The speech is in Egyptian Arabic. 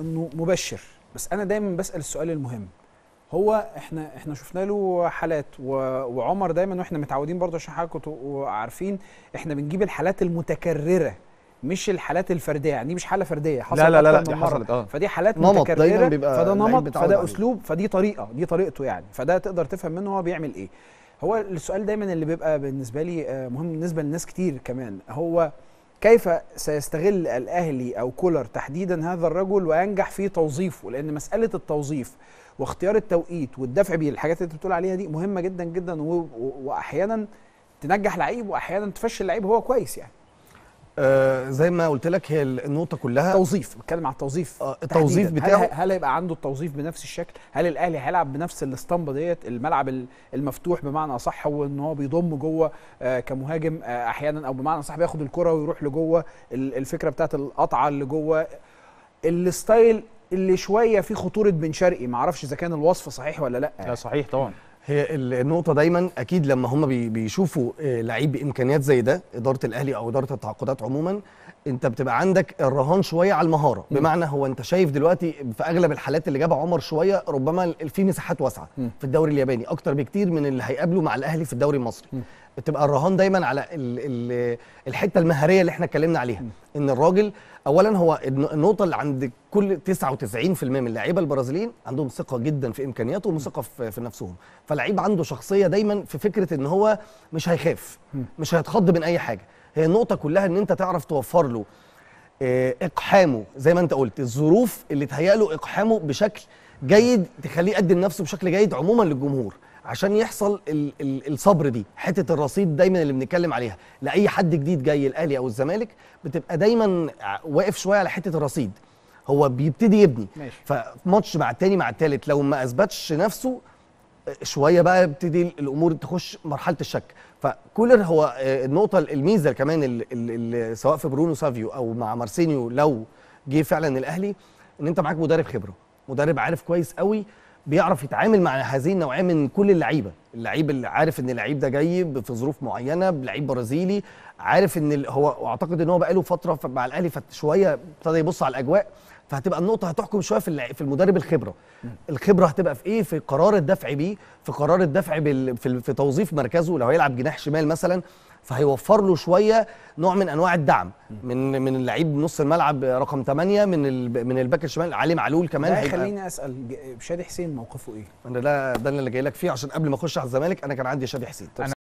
انه مبشر بس انا دايما بسال السؤال المهم هو احنا احنا شفنا له حالات و... وعمر دايما واحنا متعودين برضه عشان حضرتك كنتوا عارفين احنا بنجيب الحالات المتكرره مش الحالات الفرديه يعني دي مش حاله فرديه حصلت لا لا لا, لا أكتر دي من مرة. حصلت اه فدي حالات نمط دايماً متكرره بيبقى فده اللعيب نمط متعود فده عليه. اسلوب فدي طريقه دي طريقته يعني فده تقدر تفهم منه هو بيعمل ايه هو السؤال دايما اللي بيبقى بالنسبه لي آه، مهم بالنسبه لناس كتير كمان هو كيف سيستغل الاهلي او كولر تحديدا هذا الرجل وينجح في توظيفه لان مساله التوظيف واختيار التوقيت والدفع بيه الحاجات اللي انت بتقول عليها دي مهمه جدا جدا و- و- واحيانا تنجح لعيب واحيانا تفشل لعيب هو كويس يعني آه زي ما قلت لك هي النقطه كلها توظيف بتكلم على التوظيف آه، التوظيف تحديداً. بتاعه- هل, هل هيبقى عنده التوظيف بنفس الشكل هل الاهلي هيلعب بنفس الاسطمبه ديت الملعب ال- المفتوح بمعنى اصح هو ان هو بيضم جوه آه كمهاجم آه احيانا او بمعنى اصح بياخد الكره ويروح لجوه ال- الفكره بتاعت القطعه اللي جوه الستايل اللي شويه فيه خطوره بن شرقي ما اعرفش اذا كان الوصف صحيح ولا لا لا صحيح طبعا هي ال- النقطة دايما أكيد لما هم بي- بيشوفوا آه، لعيب بإمكانيات زي ده إدارة الأهلي أو إدارة التعاقدات عموما أنت بتبقى عندك الرهان شوية على المهارة بمعنى هو أنت شايف دلوقتي في أغلب الحالات اللي جابها عمر شوية ربما ال- في مساحات واسعة مم. في الدوري الياباني أكتر بكتير من اللي هيقابله مع الأهلي في الدوري المصري مم. بتبقى الرهان دايما على ال ال الحتة المهارية اللي احنا اتكلمنا عليها إن الراجل أولا هو الن- النقطة اللي عند كل 99% من اللعيبة البرازيليين عندهم ثقة جدا في إمكانياتهم وثقة في, في نفسهم فلعيب عنده شخصيه دايما في فكره ان هو مش هيخاف مش هيتخض من اي حاجه هي النقطه كلها ان انت تعرف توفر له آه، اقحامه زي ما انت قلت الظروف اللي تهيأ له اقحامه بشكل جيد تخليه يقدم نفسه بشكل جيد عموما للجمهور عشان يحصل ال ال الصبر دي حته الرصيد دايما اللي بنتكلم عليها لاي حد جديد جاي الاهلي او الزمالك بتبقى دايما ع- واقف شويه على حته الرصيد هو بيبتدي يبني ماشي. فماتش مع التاني مع التالت لو ما اثبتش نفسه شويه بقى يبتدي الامور تخش مرحله الشك فكولر هو آه، النقطه الميزه كمان ال- ال- ال- سواء في برونو سافيو او مع مارسينيو لو جه فعلا الاهلي ان انت معاك مدرب خبره مدرب عارف كويس قوي بيعرف يتعامل مع هذه النوعيه من كل اللعيبه اللعيب اللي عارف ان اللعيب ده جاي ب- في ظروف معينه بلعيب برازيلي عارف ان ال- هو واعتقد ان هو بقاله فتره ف- مع الاهلي فشويه ابتدى يبص على الاجواء فهتبقى النقطه هتحكم شويه في اللع- في المدرب الخبره الخبره هتبقى في ايه في قرار الدفع بيه في قرار الدفع بال... في, في توظيف مركزه لو هيلعب جناح شمال مثلا فهيوفر له شويه نوع من انواع الدعم من من اللعيب نص الملعب رقم 8 من ال... من الباك الشمال علي معلول كمان ده هيبقى خليني اسال ج- شادي حسين موقفه ايه انا ده ده اللي جاي لك فيه عشان قبل ما اخش على الزمالك انا كان عندي شادي حسين